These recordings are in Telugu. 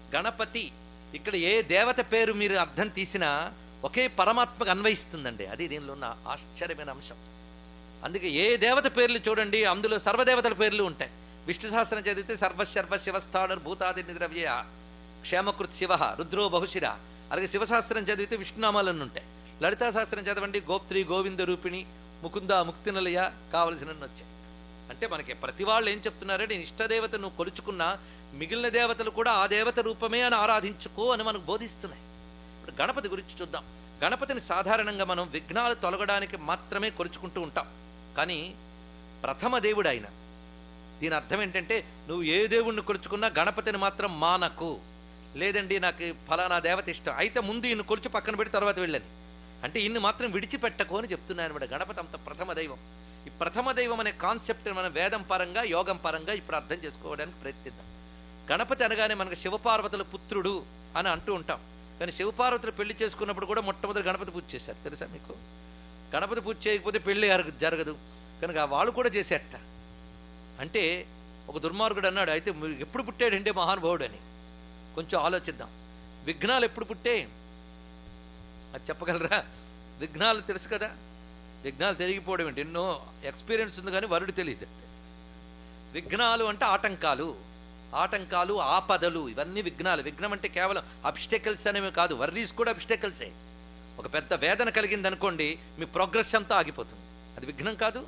గణపతి ఇక్కడ ఏ దేవత పేరు మీరు అర్థం తీసినా ఒకే పరమాత్మకు అన్వయిస్తుందండి అది దీనిలో ఉన్న ఆశ్చర్యమైన అంశం అందుకే ఏ దేవత పేర్లు చూడండి అందులో సర్వదేవతల పేర్లు ఉంటాయి విష్ణు సహస్రం చదివితే సర్వశర్వ శివస్థాను భూతాది నిద్రవ్య క్షేమకృత్ శివ రుద్రో బహుశిర అలాగే శివశాస్త్రం చదివితే విష్ణునామాలన్నీ ఉంటాయి లలితా శాస్త్రం చదవండి గోప్త్రి గోవింద రూపిణి ముకుంద ముక్తినలయ కావలసినన్ని వచ్చాయి అంటే మనకి ప్రతి వాళ్ళు ఏం చెప్తున్నారంటే నీ ఇష్టదేవత నువ్వు కొలుచుకున్నా మిగిలిన దేవతలు కూడా ఆ దేవత రూపమే అని ఆరాధించుకో అని మనకు బోధిస్తున్నాయి ఇప్పుడు గణపతి గురించి చూద్దాం గణపతిని సాధారణంగా మనం విఘ్నాలు తొలగడానికి మాత్రమే కొలుచుకుంటూ ఉంటాం కానీ ప్రథమ దేవుడు ఆయన దీని అర్థం ఏంటంటే నువ్వు ఏ దేవుణ్ణి కొలుచుకున్నా గణపతిని మాత్రం మానకు లేదండి నాకు ఫలానా దేవత ఇష్టం అయితే ముందు ఇన్ని కొలుచు పక్కన పెట్టి తర్వాత వెళ్ళని అంటే ఇన్ని మాత్రం విడిచిపెట్టకు అని చెప్తున్నాను అనమాట గణపతి అంత ప్రథమ దైవం ఈ ప్రథమ దైవం అనే కాన్సెప్ట్ మనం వేదం పరంగా యోగం పరంగా ఇప్పుడు అర్థం చేసుకోవడానికి ప్రయత్నిద్దాం గణపతి అనగానే మనకు శివపార్వతుల పుత్రుడు అని అంటూ ఉంటాం కానీ శివపార్వతులు పెళ్లి చేసుకున్నప్పుడు కూడా మొట్టమొదటి గణపతి పూజ చేశారు తెలుసా మీకు గణపతి పూజ చేయకపోతే పెళ్లి జరగ- జరగదు కనుక వాళ్ళు కూడా చేసేట అంటే ఒక దుర్మార్గుడు అన్నాడు అయితే మీరు ఎప్పుడు పుట్టాడంటే మహానుభావుడు అని కొంచెం ఆలోచిద్దాం విఘ్నాలు ఎప్పుడు పుట్టే అది చెప్పగలరా విఘ్నాలు తెలుసు కదా విఘ్నాలు తెలియకపోవడం ఏంటి ఎన్నో ఎక్స్పీరియన్స్ ఉంది కానీ వరుడు తెలియదు విఘ్నాలు అంటే ఆటంకాలు ఆటంకాలు ఆపదలు ఇవన్నీ విఘ్నాలు విఘ్నం అంటే కేవలం అబ్స్టెకల్స్ అనేవి కాదు వర్రీస్ కూడా అబ్స్టెకల్సే ఒక పెద్ద వేదన కలిగింది అనుకోండి మీ ప్రోగ్రెస్ అంతా ఆగిపోతుంది అది విఘ్నం కాదు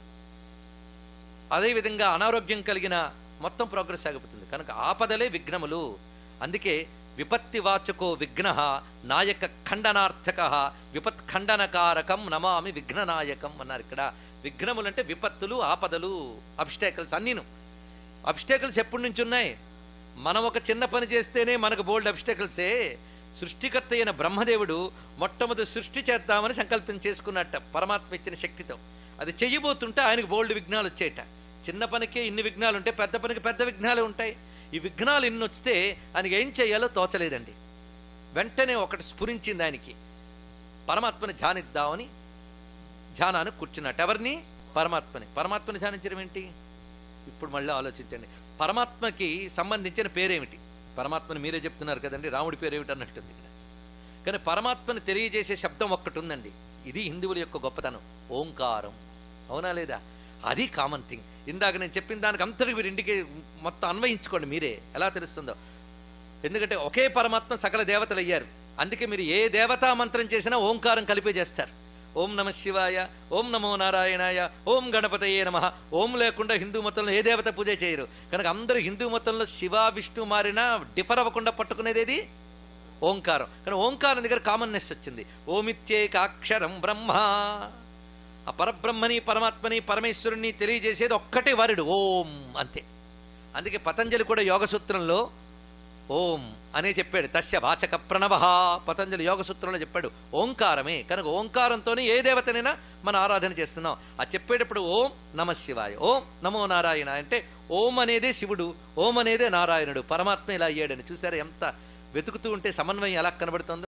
అదేవిధంగా అనారోగ్యం కలిగిన మొత్తం ప్రోగ్రెస్ ఆగిపోతుంది కనుక ఆపదలే విఘ్నములు అందుకే విపత్తి వాచకో విఘ్న నాయక ఖండనార్థక విపత్ ఖండనకారకం నమామి విఘ్ననాయకం అన్నారు ఇక్కడ విఘ్నములు అంటే విపత్తులు ఆపదలు అబ్స్టాకల్స్ అన్నీను అబ్స్టాకల్స్ ఎప్పటి నుంచి ఉన్నాయి మనం ఒక చిన్న పని చేస్తేనే మనకు బోల్డ్ అబ్స్టాకల్సే సృష్టికర్త అయిన బ్రహ్మదేవుడు మొట్టమొదటి సృష్టి చేద్దామని సంకల్పం చేసుకున్నట్ట పరమాత్మ ఇచ్చిన శక్తితో అది చెయ్యబోతుంటే ఆయనకు బోల్డ్ విఘ్నాలు వచ్చేట చిన్న పనికే ఇన్ని విఘ్నాలు ఉంటాయి పెద్ద పనికి పెద్ద విఘ్నాలు ఉంటాయి ఈ విఘ్నాలు ఇన్ని వస్తే ఆయనకి ఏం చేయాలో తోచలేదండి వెంటనే ఒకటి స్ఫురించింది ఆయనకి పరమాత్మని ధ్యానిద్దామని ధ్యానాన్ని కూర్చున్నట్టు ఎవరిని పరమాత్మని పరమాత్మని ధ్యానించడం ఏంటి ఇప్పుడు మళ్ళీ ఆలోచించండి పరమాత్మకి సంబంధించిన పేరేమిటి పరమాత్మని మీరే చెప్తున్నారు కదండి రాముడి పేరు ఏమిటి అన్నట్టుంది ఇక్కడ కానీ పరమాత్మని తెలియజేసే శబ్దం ఒక్కటి ఉందండి ఇది హిందువుల యొక్క గొప్పతనం ఓంకారం అవునా లేదా అది కామన్ థింగ్ ఇందాక నేను చెప్పిన దానికి అంతటికి మీరు ఇంటికి మొత్తం అన్వయించుకోండి మీరే ఎలా తెలుస్తుందో ఎందుకంటే ఒకే పరమాత్మ సకల దేవతలు అయ్యారు అందుకే మీరు ఏ దేవతా మంత్రం చేసినా ఓంకారం కలిపే చేస్తారు ఓం నమ శివాయ ఓం నమో నారాయణాయ ఓం గణపతయే నమ ఓం లేకుండా హిందూ మతంలో ఏ దేవత పూజ చేయరు కనుక అందరూ హిందూ మతంలో శివ విష్ణు మారినా డిఫర్ అవ్వకుండా పట్టుకునేది ఏది ఓంకారం కానీ ఓంకారం దగ్గర కామన్నెస్ వచ్చింది ఓమిత్యేక అక్షరం బ్రహ్మ ఆ పరబ్రహ్మని పరమాత్మని పరమేశ్వరుని తెలియజేసేది ఒక్కటే వరుడు ఓం అంతే అందుకే పతంజలి కూడా యోగ సూత్రంలో ఓం అనే చెప్పాడు తస్య వాచక ప్రణవ పతంజలి యోగ సూత్రంలో చెప్పాడు ఓంకారమే కనుక ఓంకారంతోనే ఏ దేవతనైనా మనం ఆరాధన చేస్తున్నాం ఆ చెప్పేటప్పుడు ఓం నమ శివాయ ఓం నమో నారాయణ అంటే ఓం అనేదే శివుడు ఓం అనేదే నారాయణుడు పరమాత్మ ఇలా అయ్యాడని చూసారా ఎంత వెతుకుతూ ఉంటే సమన్వయం ఎలా కనబడుతుందో